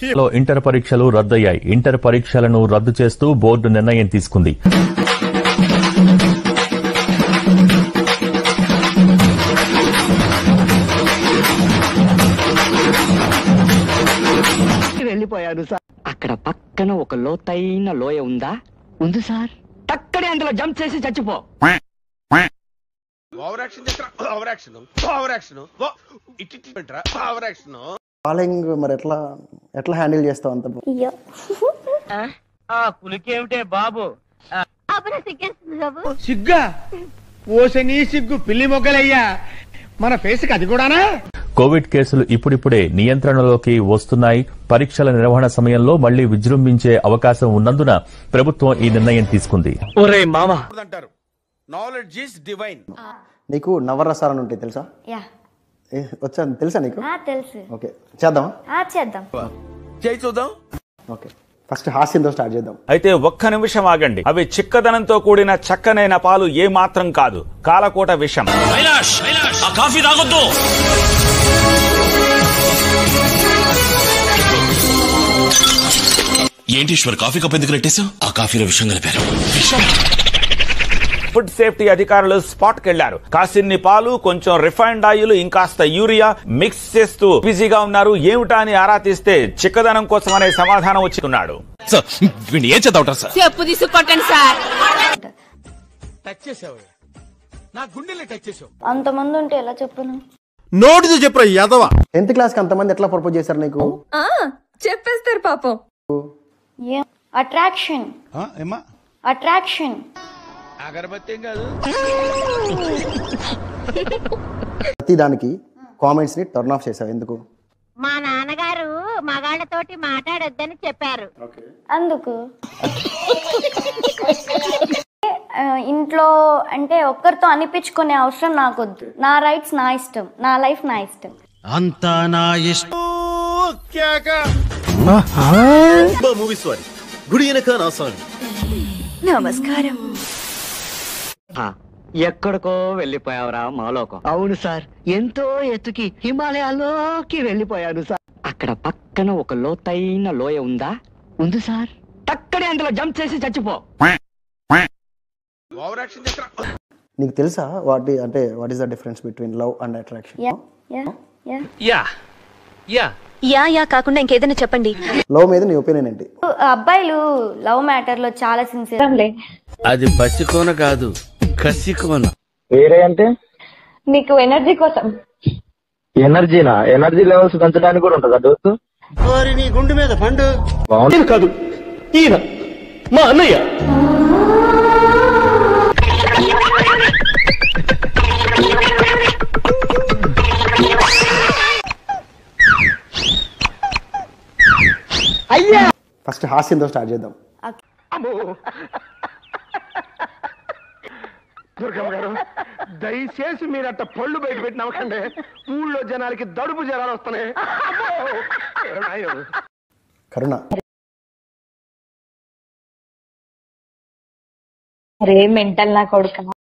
లో ఇంటర్ పరీక్షలు రద్దయ్యాయి ఇంటర్ పరీక్షలను రద్దు చేస్తూ బోర్డు నిర్ణయం తీసుకుంది వెళ్ళిపోయాను సార్ అక్కడ పక్కన ఒక లోతైన లోయ ఉందా ఉంది సార్ టక్కడే అందులో జంప్ చేసి చచ్చిపో ఓవర్ యాక్షన్ చేస్తా ఓవర్ యాక్షన్ ఓవర్ యాక్షన్ ఇట్టి పెట్టరా ఓవర్ యాక్షన్ ఫాలోయింగ్ మరి ఎట్లా ఎట్లా హ్యాండిల్ చేస్తావు అంత ఆ పులికేమిటే బాబు అప్పుడు సిగ్గేస్తుంది బాబు సిగ్గా ఓసని సిగ్గు పిల్లి మొగ్గలయ్యా మన ఫేస్కి అది కూడానా కోవిడ్ కేసులు ఇప్పుడిప్పుడే నియంత్రణలోకి వస్తున్నాయి పరీక్షల నిర్వహణ సమయంలో మళ్లీ విజృంభించే అవకాశం ఉన్నందున ప్రభుత్వం ఈ నిర్ణయం తీసుకుంది ఒరే మామ అంటారు నాలెడ్జ్ ఈస్ డివైన్ నీకు నవరసాలను ఉంటాయి తెలుసా యా ఏ, వచ్చా తెలుసా నీకు ఆ, తెలుసు ఓకే చేద్దామా ఆ, చేద్దాం చేయి చూద్దాం ఓకే ఫస్ట్ హాస్యంతో స్టార్ట్ చేద్దాం అయితే ఒక్క నిమిషం ఆగండి అవి చిక్కదనంతో కూడిన చక్కనైన పాలు ఏ మాత్రం కాదు కాలకోట విషం కైలాష్ ఆ కాఫీ తాగొద్దు ఏంటి ఈశ్వర్ కాఫీ కప్ ఎందుకు నెట్టేశావు ఆ కాఫీలో విషయం కలిపారు విషం ఫుడ్ సేఫ్టీ అధికారులు స్పాట్ కెళ్లారు కాసిన్ని పాలు కొంచెం రిఫైన్డ్ ఆయిల్ ఇంకాస్త యూరియా మిక్స్ చేస్తూ బిజీగా ఉన్నారు ఏమిటా అని ఆరా తీస్తే చిక్కదనం కోసం అనే సమాధానం వచ్చుకున్నాడు సార్ వీడిని ఏం చేద్దాం సార్ చెప్పు తీసుకొట్టండి సార్ టచ్ చేసావు నా గుండెల్ని టచ్ చేసావు అంతమంది ఉంటే ఎలా చెప్పను నోటితో చెప్పరా యాదవ టెన్త్ క్లాస్కి అంతమంది ఎట్లా ప్రపోజ్ చేశారు నీకు చెప్పేస్తారు పాపం ఏం అట్రాక్షన్ అట్రాక్షన్ అగరబత్తి ఏం కాదు ప్రతి దానికి కామెంట్స్ ని టర్న్ ఆఫ్ చేసావు ఎందుకు మా నాన్నగారు మగాళ్ళతోటి మాట్లాడొద్దని చెప్పారు అందుకు ఆ, ఇంట్లో అంటే ఒక్కరితో అనిపించుకునే అవసరం నాకొద్దు నా రైట్స్ నా ఇష్టం నా లైఫ్ నా ఇష్టం అంతా నా ఇష్టం మూవీ సారీ గుడి వెనక నా సాంగ్ నమస్కారం ఆ, ఎక్కడికో వెళ్ళిపోయావురా మాలోకం అవును సార్ ఎంతో ఎత్తుకి హిమాలయాల్లోకి వెళ్ళిపోయాను సార్ అక్కడ పక్కన ఒక లోతైన లోయ ఉందా ఉంది సార్ టక్కడే అందులో జంప్ చేసి చచ్చిపో ఓవర్ యాక్షన్ చేస్తా నీకు తెలుసా వాట్ అంటే what is the difference between love and attraction yeah yeah yeah yeah yeah yeah yeah కాకుండా ఇంకేదైనా చెప్పండి లవ్ మీద నీ ఒపీనియన్ ఏంటి అబ్బాయిలు లవ్ మ్యాటర్ లో చాలా సిన్సియర్ అది పసికోన కాదు కసికోన వేరే అంటే నీకు ఎనర్జీ కోసం ఎనర్జీనా ఎనర్జీ లెవెల్స్ పెంచడానికి కూడా ఉంటుందా డోసు నీ గుండె మీద పండు బాగుంది కాదు ఈయన మా అన్నయ్య ఫస్ట్ హాస్యంతో స్టార్ట్ చేద్దాం దుర్గమ్మ గారు దయచేసి మీరు అట్ట పళ్ళు బయట పెట్టినవ్వకండి ఊళ్ళో జనాలకి దడుపు జనాలు వస్తున్నాయి అమ్మో! ఏనాయో. కరుణ అరే మెంటల్ నా కొడుక